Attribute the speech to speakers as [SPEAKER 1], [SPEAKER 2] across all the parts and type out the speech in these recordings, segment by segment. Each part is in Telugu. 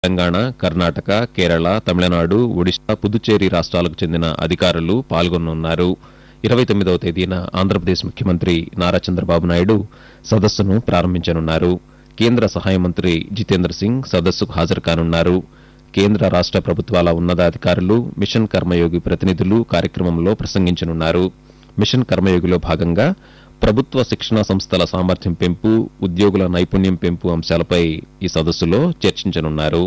[SPEAKER 1] తెలంగాణ కర్ణాటక కేరళ తమిళనాడు ఒడిశా పుదుచ్చేరి రాష్ట్రాలకు చెందిన అధికారులు పాల్గొనున్నారు ఇరవై తొమ్మిదవ తేదీన ఆంధ్రప్రదేశ్ ముఖ్యమంత్రి నారా చంద్రబాబు నాయుడు సదస్సును ప్రారంభించనున్నారు కేంద్ర సహాయ మంత్రి జితేంద్ర సింగ్ సదస్సుకు హాజరు కానున్నారు కేంద్ర రాష్ట ప్రభుత్వాల ఉన్నతాధికారులు మిషన్ కర్మయోగి ప్రతినిధులు కార్యక్రమంలో ప్రసంగించనున్నారు మిషన్ కర్మయోగిలో భాగంగా ప్రభుత్వ శిక్షణా సంస్థల సామర్థ్యం పెంపు ఉద్యోగుల నైపుణ్యం పెంపు అంశాలపై ఈ సదస్సులో చర్చించనున్నారు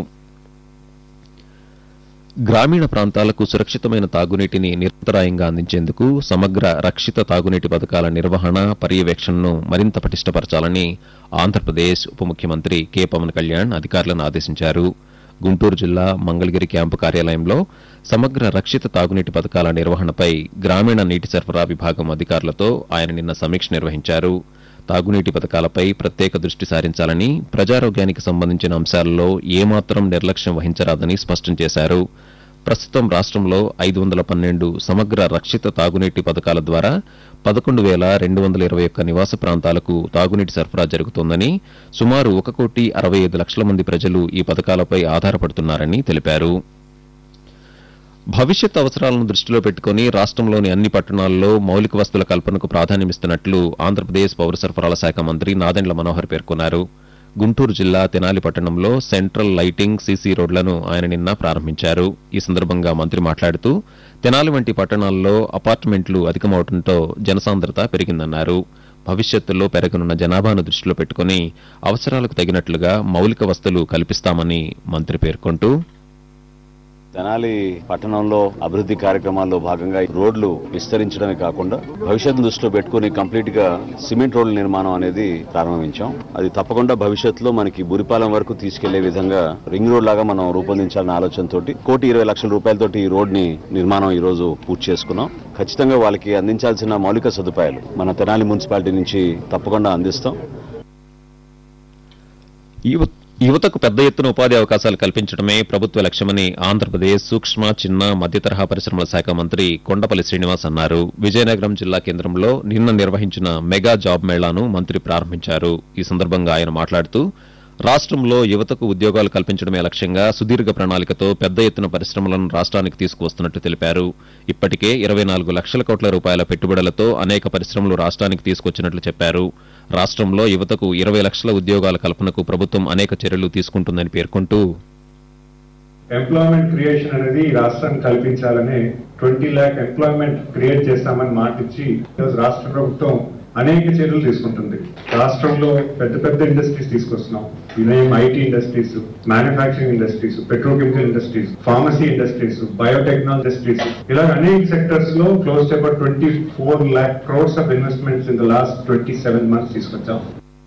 [SPEAKER 1] గ్రామీణ ప్రాంతాలకు సురక్షితమైన తాగునీటిని నిరంతరాయంగా అందించేందుకు సమగ్ర రక్షిత తాగునీటి పథకాల నిర్వహణ పర్యవేక్షణను మరింత పటిష్టపరచాలని ఆంధ్రప్రదేశ్ ఉప ముఖ్యమంత్రి కె పవన్ కళ్యాణ్ అధికారులను ఆదేశించారు గుంటూరు జిల్లా మంగళగిరి క్యాంపు కార్యాలయంలో సమగ్ర రక్షిత తాగునీటి పథకాల నిర్వహణపై గ్రామీణ నీటి సరఫరా విభాగం అధికారులతో ఆయన నిన్న సమీక్ష నిర్వహించారు తాగునీటి పథకాలపై ప్రత్యేక దృష్టి సారించాలని ప్రజారోగ్యానికి సంబంధించిన అంశాలలో ఏమాత్రం నిర్లక్ష్యం వహించరాదని స్పష్టం చేశారు ప్రస్తుతం రాష్ట్రంలో ఐదు వందల పన్నెండు సమగ్ర రక్షిత తాగునీటి పథకాల ద్వారా పదకొండు వేల రెండు వందల ఇరవై ఒక్క నివాస ప్రాంతాలకు తాగునీటి సరఫరా జరుగుతోందని సుమారు ఒక కోటి అరవై ఐదు లక్షల మంది ప్రజలు ఈ పథకాలపై ఆధారపడుతున్నారని తెలిపారు భవిష్యత్ అవసరాలను దృష్టిలో పెట్టుకుని రాష్ట్రంలోని అన్ని పట్టణాల్లో మౌలిక వస్తుల కల్పనకు ప్రాధాన్యమిస్తున్నట్లు ఆంధ్రప్రదేశ్ పౌర సరఫరాల శాఖ మంత్రి నాదెండ్ల మనోహర్ పేర్కొన్నారు గుంటూరు జిల్లా తెనాలి పట్టణంలో సెంట్రల్ లైటింగ్ సీసీ రోడ్లను ఆయన నిన్న ప్రారంభించారు ఈ సందర్భంగా మంత్రి మాట్లాడుతూ తెనాలి వంటి పట్టణాల్లో అపార్ట్మెంట్లు అధికమవడంతో జనసాంద్రత పెరిగిందన్నారు భవిష్యత్తులో పెరగనున్న జనాభాను దృష్టిలో పెట్టుకుని అవసరాలకు తగినట్లుగా మౌలిక వస్తువులు కల్పిస్తామని మంత్రి పేర్కొంటూ
[SPEAKER 2] తెనాలి పట్టణంలో అభివృద్ధి కార్యక్రమాల్లో భాగంగా ఈ రోడ్లు విస్తరించడమే కాకుండా భవిష్యత్తు దృష్టిలో పెట్టుకుని కంప్లీట్ గా సిమెంట్ రోడ్ల నిర్మాణం అనేది ప్రారంభించాం అది తప్పకుండా భవిష్యత్తులో మనకి బురిపాలెం వరకు తీసుకెళ్లే విధంగా రింగ్ రోడ్ లాగా మనం రూపొందించాలన్న ఆలోచనతోటి కోటి ఇరవై లక్షల రూపాయలతోటి ఈ రోడ్ ని నిర్మాణం ఈ రోజు పూర్తి చేసుకున్నాం ఖచ్చితంగా వాళ్ళకి అందించాల్సిన మౌలిక సదుపాయాలు మన తెనాలి మున్సిపాలిటీ నుంచి తప్పకుండా అందిస్తాం
[SPEAKER 1] యువ- యువతకు పెద్ద ఎత్తున ఉపాధి అవకాశాలు కల్పించడమే ప్రభుత్వ లక్ష్యమని ఆంధ్రప్రదేశ్ సూక్ష్మ చిన్న మధ్య తరహా పరిశ్రమల శాఖ మంత్రి కొండపల్లి శ్రీనివాస్ అన్నారు విజయనగరం జిల్లా కేంద్రంలో నిన్న నిర్వహించిన మెగా జాబ్ మేళాను మంత్రి ప్రారంభించారు ఈ సందర్భంగా ఆయన మాట్లాడుతూ రాష్ట్రంలో యువతకు ఉద్యోగాలు కల్పించడమే లక్ష్యంగా సుదీర్ఘ ప్రణాళికతో పెద్ద ఎత్తున పరిశ్రమలను రాష్ట్రానికి తీసుకువస్తున్నట్టు తెలిపారు ఇప్పటికే ఇరవై నాలుగు లక్షల కోట్ల రూపాయల పెట్టుబడులతో అనేక పరిశ్రమలు రాష్ట్రానికి తీసుకొచ్చినట్లు చెప్పారు రాష్ట్రంలో యువతకు ఇరవై లక్షల ఉద్యోగాల కల్పనకు ప్రభుత్వం అనేక చర్యలు తీసుకుంటుందని పేర్కొంటూ
[SPEAKER 3] ఎంప్లాయ్మెంట్ క్రియేషన్ అనేది ఈ రాష్ట్రానికి కల్పించాలని ట్వంటీ ల్యాక్ ఎంప్లాయ్మెంట్ క్రియేట్ చేస్తామని మాటిచ్చి ఈరోజు రాష్ట్ర ప్రభుత్వం అనేక చర్యలు తీసుకుంటుంది రాష్ట్రంలో పెద్ద పెద్ద ఇండస్ట్రీస్ తీసుకొస్తున్నాం వినయం IT industries manufacturing industries petrochemical industries pharmacy industries biotechnology industries ఇలా అనేక సెక్టర్స్ లో close to about twenty four lakh crores of investments in the last twenty seven months తీసుకొచ్చాం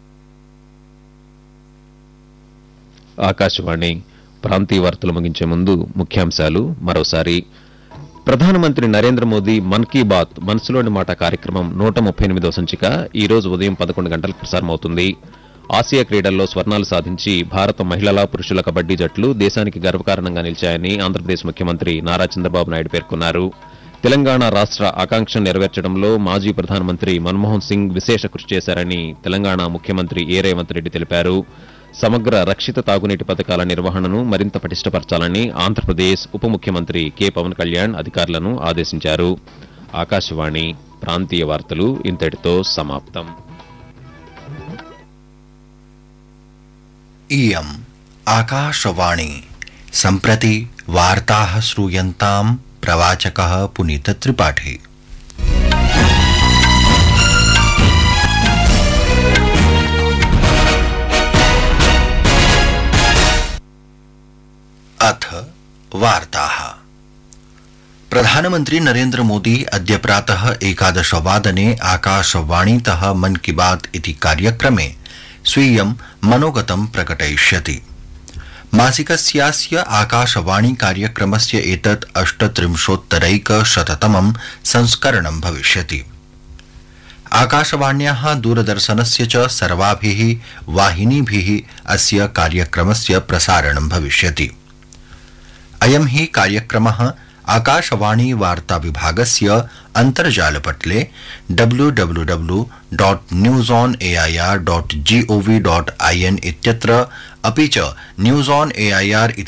[SPEAKER 1] ఆకాశవాణి ప్రాంతీయ వార్తలు ముగించే ముందు ముఖ్యాంశాలు మరోసారి ప్రధానమంత్రి నరేంద్ర మోదీ మన్ కీ బాత్ మనసులోని మాట కార్యక్రమం నూట ముప్పై ఎనిమిదవ సంచిక ఈ రోజు ఉదయం పదకొండు గంటలకు ప్రసారమవుతుంది ఆసియా క్రీడల్లో స్వర్ణాలు సాధించి భారత మహిళల పురుషుల కబడ్డీ జట్లు దేశానికి గర్వకారణంగా నిలిచాయని ఆంధ్రప్రదేశ్ ముఖ్యమంత్రి నారా చంద్రబాబు నాయుడు పేర్కొన్నారు తెలంగాణ రాష్ట్ర ఆకాంక్ష నెరవేర్చడంలో మాజీ ప్రధానమంత్రి మన్మోహన్ సింగ్ విశేష కృషి చేశారని తెలంగాణ ముఖ్యమంత్రి ఏ రేవంత్ రెడ్డి తెలిపారు సమగ్ర రక్షిత తాగునీటి పథకాల నిర్వహణను మరింత పటిష్టపరచాలని ఆంధ్రప్రదేశ్ ఉప ముఖ్యమంత్రి కె పవన్ కళ్యాణ్ అధికారులను ఆదేశించారు ఆకాశవాణి ప్రాంతీయ వార్తలు ఇంతటితో సమాప్తం
[SPEAKER 4] इयम् आकाशवाणी सम्प्रति वार्ताः श्रूयन्ताम् प्रवाचकः पुनीतत्रिपाठी अथ वार्ताः प्रधानमन्त्री नरेन्द्र मोदी अद्य प्रातः एकादशवादने आकाशवाणीतः मन की बात इति कार्यक्रमे स्वीयं मनोगतं प्रकटयिष्यति मासिकस्यास्य आकाशवाणी कार्यक्रमस्य एतत् अष्टत्रिंशोत्तरैकशततमं संस्करणं भविष्यति आकाशवाण्याः दूरदर्शनस्य च सर्वाभिः वाहिनीभिः अस्य कार्यक्रमस्य प्रसारणं भविष्यति अयं हि कार्यक्रमः आकाशवाणी वार्ता विभागस्य अन्तर्जालपटले W W W dot news on AIR dot gov dot in इत्यत्र अपि च न्यूज ऑन एआईआर इति